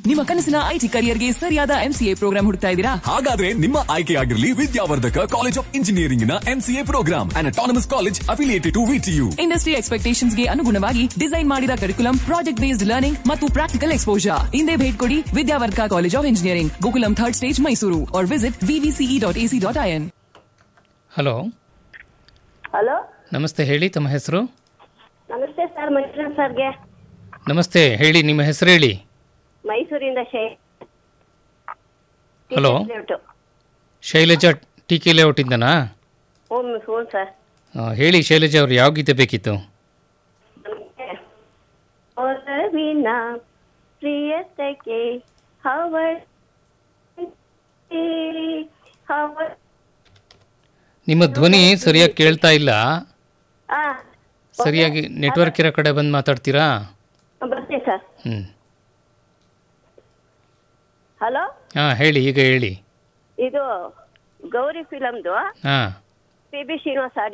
ನಿಮ್ಮ ಕನಸಿನ ಐಟಿ ಕರಿಯರ್ಗೆ ಸರಿಯಾದ ಎಂಸಿಎ ಪ್ರೋಗ್ರಾಂ ಹುಡುಕ್ತಾ ಇದ್ದೀರಾ ಹಾಗಾದ್ರೆ ನಿಮ್ಮ ಆಯ್ಕೆಯಾಗಿರಲಿ ವಿದ್ಯಾವರ್ಧಕ ಕಾಲೇಜ್ ಆಫ್ ಇಂಜಿನಿಯರಿಂಗ್ ನ MCA program and autonomous college affiliated to VTU industry expectations ಗೆ ಅನುಗುಣವಾಗಿ ಡಿಸೈನ್ ಮಾಡಿದ ಕರಿಕುಲಂ ಪ್ರಾಜೆಕ್ಟ್ ಬೇಸ್ಡ್ ಲರ್ನಿಂಗ್ ಮತ್ತು ಪ್ರಾಕ್ಟಿಕಲ್ ಎಕ್ಸ್ಪೋಜರ್ ಹಿಂದೆ ಭೇಟಿ ಕೊಡಿ Vidyavardhaka college of engineering Gokulam third stage Mysuru or visit VVCE dot AC dot IN hello hello ನಮಸ್ತೆ ಹೇಳಿ ತಮ್ಮ ಹೆಸರು ನಮಸ್ತೆ ಸರ್ ಮಂಜುನಾಥ್ ಸರ್ಗೆ ನಮಸ್ತೆ ಹೇಳಿ ನಿಮ್ಮ ಹೆಸರು ಹೇಳಿ ಮೈಸೂರಿಂದ ಶೇ ಹಲೋ ಶೈಲಜಾ ಟಿ ಕೆ ಲೇಔಟಿಂದನಾ ಹ್ಞೂ ಹ್ಞೂ ಸರ್ ಆ, ಹೇಳಿ ಶೈಲಜಾ ಅವ್ರು ಯಾವ ಗೀತೆ ಬೇಕಿತ್ತು ಒಲವಿನ ಪ್ರಿಯತೆಗೆ ಹವಳ ಹವಳ ನಿಮ್ಮ ಧ್ವನಿ ಸರಿಯಾಗಿ ಕೇಳ್ತಾ ಇಲ್ಲ ಆ ಸರಿಯಾಗಿ ನೆಟ್ವರ್ಕ್ ಇರೋ ಕಡೆ ಬಂದು ಮಾತಾಡ್ತೀರಾ ಬರ್ತೀನಿ ಸರ್ ಹ್ಞೂ ಹಲೋ ಹಾಂ ಹೇಳಿ ಈಗ ಹೇಳಿ ಇದು ಗೌರಿ ಫಿಲಮ್ದು ಹಾಂ ಪಿ ಬಿ ಶ್ರೀನಿವಾಸ